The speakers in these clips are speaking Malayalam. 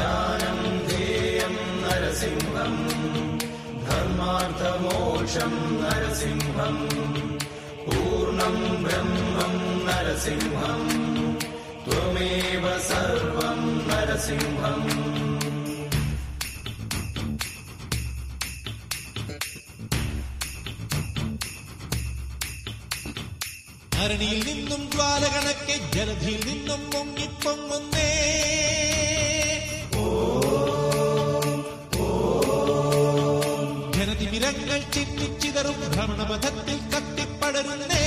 ജ്ഞാനം ധേയം നരസിംഹം ധർമാർത്ഥമോക്ഷം നരസിംഹം പൂർണ്ണം ബ്രഹ്മം നരസിംഹം ത്വമേവ സർവം നരസിംഹം അരണിയിൽ നിന്നും ജ്വാലകണക്കെ ജലധിയിൽ നിന്നും മുങ്ങിപ്പൊങ്ങുന്നേ ജനതിമിരങ്ങൾ ചിന്നിച്ചിതറും ഭ്രമണപഥത്തിൽ കത്തിപ്പടരുന്നേ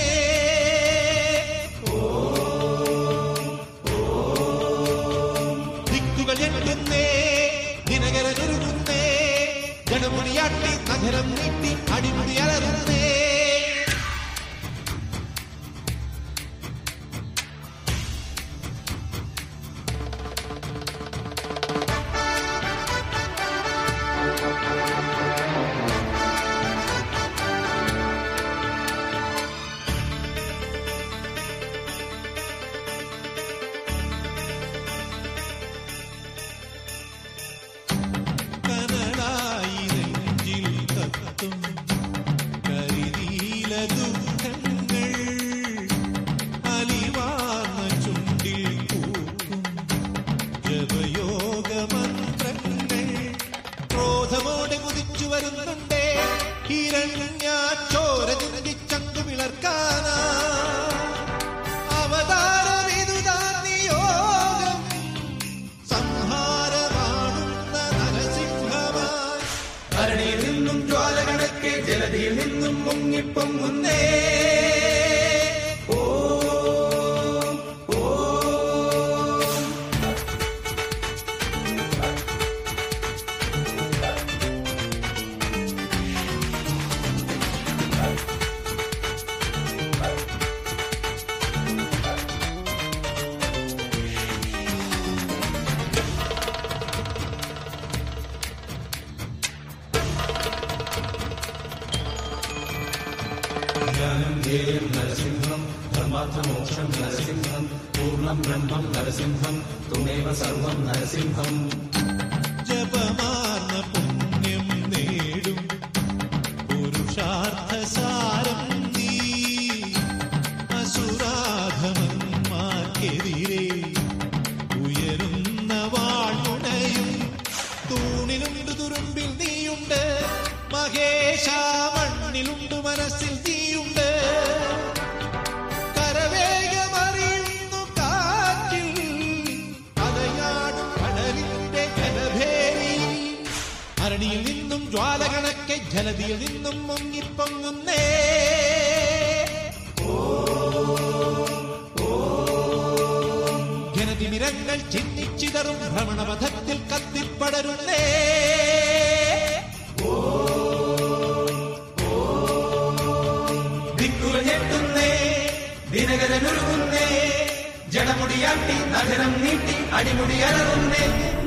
ദിക്കുകൾ ഞെട്ടുന്നേ ദിനകരനൊരുങ്ങുന്നേ ജനമുടിയാട്ടി നഗരം നീട്ടി അടിമുടി അലറുന്നേ കനലായി നെഞ്ചിൽ കത്തും കരിനീല ദുഃഖങ്ങൾ അലിവാർന്ന ചുണ്ടിൽ പൂക്കും ജപയോഗ മന്ത്രങ്ങൾ ക്രോധമോടെ കുതിച്ചു വരുന്നുണ്ടേ ഹിരണ്യ ചോര ചിന്തിച്ചങ്കു വിളർക്കാനാ അവതാരമിതുതാന്നിയോഗം സംഹാരമാടുന്ന നരസിംഹമായി ഭരണിയിൽ നിന്നും ജ്വാലകണക്കെ ജലധിയിൽ നിന്നും മുങ്ങിപ്പൊങ്ങുന്നേ ഓം ഓം ജ്ഞാനം ധേയം നരസിംഹം ധർമാർത്ഥമോക്ഷം നരസിംഹം പൂർണ്ണം ബ്രഹ്മം നരസിംഹം തുമേവ സർവം നരസിംഹം ജപമാർന്ന പുണ്യം നേടും പുരുഷാർത്ഥസാരം നീ അസുരാധമന്മാർക്കെതിരെ ഉയരുന്ന വാഴുണയും തൂണിലുണ്ട് തുരുമ്പിൽ നീയുണ്ട് മഹേശ മണ്ണിലുണ്ട് മനസ്സിൽ നീയുണ്ട് കരവേഗമറിയുന്നു കാറ്റിൽ അലയാടും കടലിന്റെ ജലഭേരി അരണിയിൽ നിന്നും ജ്വാലകണക്കെ ജലതിയിൽ നിന്നും മുങ്ങിപ്പൊങ്ങുന്നേ ജനതിമിരങ്ങൾ ചിന്നിച്ചിതറും ഭ്രമണപഥത്തിൽ കത്തിപ്പടരുന്നേ ദിക്കുകൾ ഞെട്ടുന്നേ ദിനകരനൊരുങ്ങുന്നേ ജടമുടിയാട്ടി നഗരം നീട്ടി അടിമുടി അലറുന്നേ